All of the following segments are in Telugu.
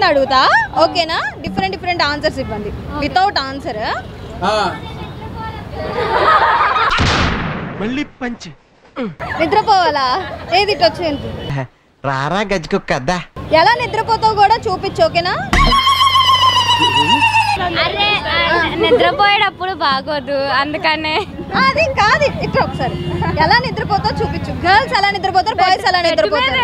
క్వశ్చన్ అడుగుతా ఓకేనా డిఫరెంట్ డిఫరెంట్ ఆన్సర్స్ ఇవ్వండి వితౌట్ ఆన్సర్ మళ్ళీ పంచి నిద్రపోవాలా ఏది ఇటు వచ్చేది రారా గజ్జుకుక్కద్దా ఎలా నిద్రపోతావు కూడా చూపించు ఓకేనా అరే ఆ, నిద్రపోయేటప్పుడు బాగోదు అందుకనే అది కాదు ఇక్కడ ఒకసారి ఎలా నిద్రపోతావు చూపించు గర్ల్స్ ఎలా నిద్రపోతారు బాయ్స్ ఎలా నిద్రపోతారు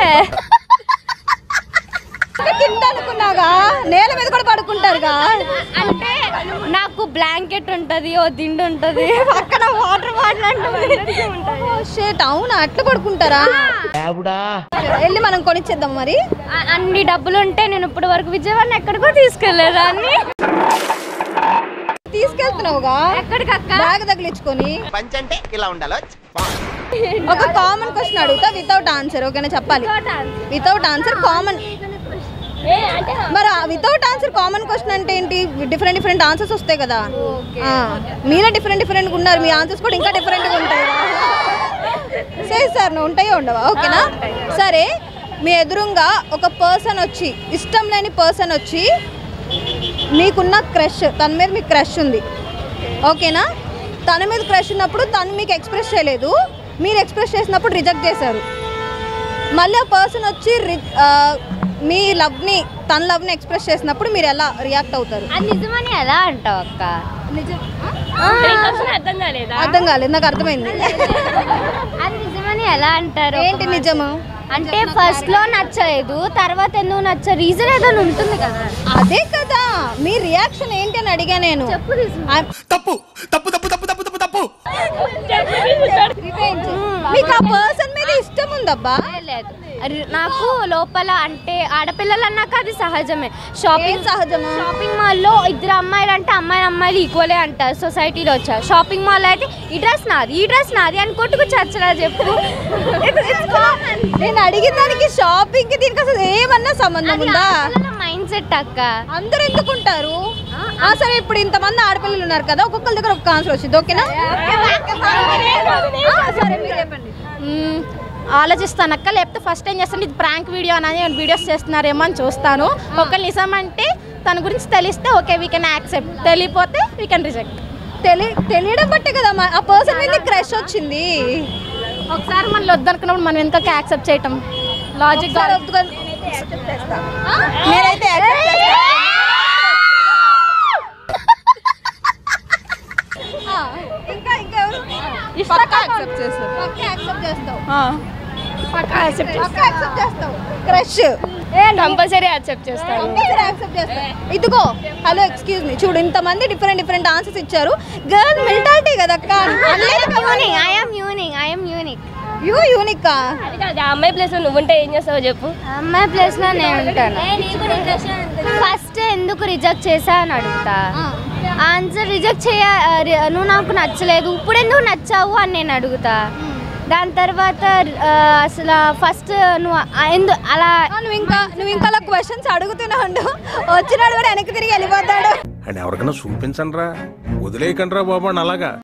అంటే కింద అనుకున్నాగా నేల మీద కూడా పడుకుంటారుగా అంటే నాకు బ్లాంకెట్ ఉంటది ఓ దిండు ఉంటది పక్కన వాటర్ బాటిల్ అంటే షేట్ అవునా అట్లా పడుకుంటారా వెళ్ళి మనం కొనిచ్చేద్దాం మరి ఆ- అన్ని డబ్బులు ఉంటే నేను ఇప్పటి వరకు విజయవాడ ఎక్కడికో తీసుకెళ్లేదాన్ని తీసుకెళ్తున్నావుగా ఎక్కడికక్క బ్యాగ్ తగిలించుకొని పంచ్ అంటే ఇలా ఉండాలి ఒక కామన్ క్వశ్చన్ అడుగుతా వితౌట్ ఆన్సర్ ఓకేనా చెప్పాలి వితౌట్ ఆన్సర్ కామన్ మరి వితౌట్ ఆన్సర్ కామన్ క్వశ్చన్ అంటే ఏంటి డిఫరెంట్ డిఫరెంట్ ఆన్సర్స్ వస్తాయి కదా ఆ, మీరే డిఫరెంట్ డిఫరెంట్ ఉన్నారు మీ ఆన్సర్స్ కూడా ఇంకా డిఫరెంట్గా ఉంటాయి సరే సార్ నువ్వు ఉంటాయో ఉండవా ఓకేనా సరే మీ ఎదురుగా ఒక పర్సన్ వచ్చి ఇష్టం లేని పర్సన్ వచ్చి మీకున్న క్రష్ తన మీద మీకు క్రష్ ఉంది ఓకేనా తన మీద క్రష్ ఉన్నప్పుడు తను మీకు ఎక్స్ప్రెస్ చేయలేదు మీరు ఎక్స్ప్రెస్ చేసినప్పుడు రిజెక్ట్ చేశారు మళ్ళీ ఆ పర్సన్ వచ్చి రి- ఆ, మీ లవ్ని తన లవ్ని ఎక్స్ప్రెస్ చేసినప్పుడు మీరు ఎలా రియాక్ట్ అవుతారు అది నిజమని ఎలా అంటావు అక్క అర్థం కాలేదా అర్థం కాలేదు నాకు అర్థమైంది అది నిజమని ఎలా అంటారు ఏంటి నిజము అంటే ఫస్ట్ లో నచ్చలేదు తర్వాత ఎందుకు నచ్చ రీజన్ ఏదైనా ఉంటుంది కదా అదే కదా మీ రియాక్షన్ ఏంటి అని అడిగా నేను చెప్పు reason. I'm- తప్పు తప్పు తప్పు తప్పు తప్పు తప్పు తప్పు Revenge. మీకు ఆ పర్సన్ మీద ఇష్టం ఉందబ్బా లేదు అది నాకు లోపల అంటే ఆడపిల్లలు అన్నాక అది సహజమే ఏం షాపింగ్ సహజమా షాపింగ్ మాల్లో ఇద్దరు అమ్మాయిలు అంటే అమ్మాయి అమ్మాయిలు ఈక్వలే అంటారు సొసైటీలో వచ్చారు షాపింగ్ మాల్ అయితే ఈ డ్రెస్ నాది ఈ డ్రెస్ నాది అని కొట్టుకు చచ్చరా చెప్పు నేను అడిగిన దానికి షాపింగ్ కి దీనికి అసలు ఏమన్నా సంబంధం ఉందా మైండ్ సెట్ అక్క అందరు ఎందుకుంటారు ఆ సరే ఇప్పుడు ఇంతమంది ఆడపిల్లలు ఉన్నారు కదా ఒక్కొక్కరి దగ్గర ఒక ఆన్సర్ వచ్చింది ఓకేనా ఆ, సరే మీరు చెప్పండి మ్మ్. ఆలోచిస్తానక్క లేకపోతే ఫస్ట్ ఏం చేస్తాను ఇది ప్రాంక్ వీడియో అని వీడియోస్ చేస్తున్నారేమో అని చూస్తాను ఒక నిజం అంటే తన గురించి తెలిస్తే ఓకే వీ కెన్ యాక్సెప్ట్ తెలియపోతే వీ కెన్ రిజెక్ట్ తెలి తెలియడం బట్టే కదా మా- ఆ పర్సన్ మీద క్రష్ వచ్చింది ఒకసారి మనం వద్దనుకున్నప్పుడు మనం ఎందుకు యాక్సెప్ట్ చేయటం లాజిక్ ఒకసారి ఒప్పుకొని- ఆ? నేనైతే accept చేస్తా. ఆ, ఇంకా ఇంకెవరు పక్కా యాక్సెప్ట్ చేస్తారు పక్కా accept చేస్తావు పక్కా యాక్సెప్ట్ పక్కా accept చేస్తావు క్రష్ కంపల్సరీ యాక్సెప్ట్ చేస్తాను కంపల్సరీ యాక్సెప్ట్ చేస్తా ఇదిగో హలో ఎక్స్క్యూజ్ మీ చూడు ఇంతమంది డిఫరెంట్ డిఫరెంట్ ఆన్సర్స్ ఇచ్చారు గర్ల్ మెంటాలిటీ కదా అక్క unique I'm unique I'm unique you unique అమ్మాయి ప్లేస్ నువ్వుంటే ఏం చేస్తావో చెప్పు అమ్మాయి ప్లేస్ లో నేను ఉంటాను ఫస్ట్ ఎందుకు రిజెక్ట్ చేసా అని అడుగుతా ఆన్సర్ రిజెక్ట్ చేయ ఆ, రి- నువ్వు నాకు నచ్చలేదు ఇప్పుడు ఎందుకు నచ్చావు అని నేను అడుగుతా దాని తర్వాత ఆ, అసలు ఫస్ట్ నువ్వు ఆ ఎందు అలా నువ్వు ఇంకా నువ్వు ఇంకా అలా క్వశ్చన్స్ అడుగుతూనే ఉండు వచ్చినాడు కూడా వెనక్కి తిరిగి వెళ్ళిపోతాడు అండ్ ఎవరికైనా చూపించండి రా వదిలేయకండి రా బాబు అని అలాగా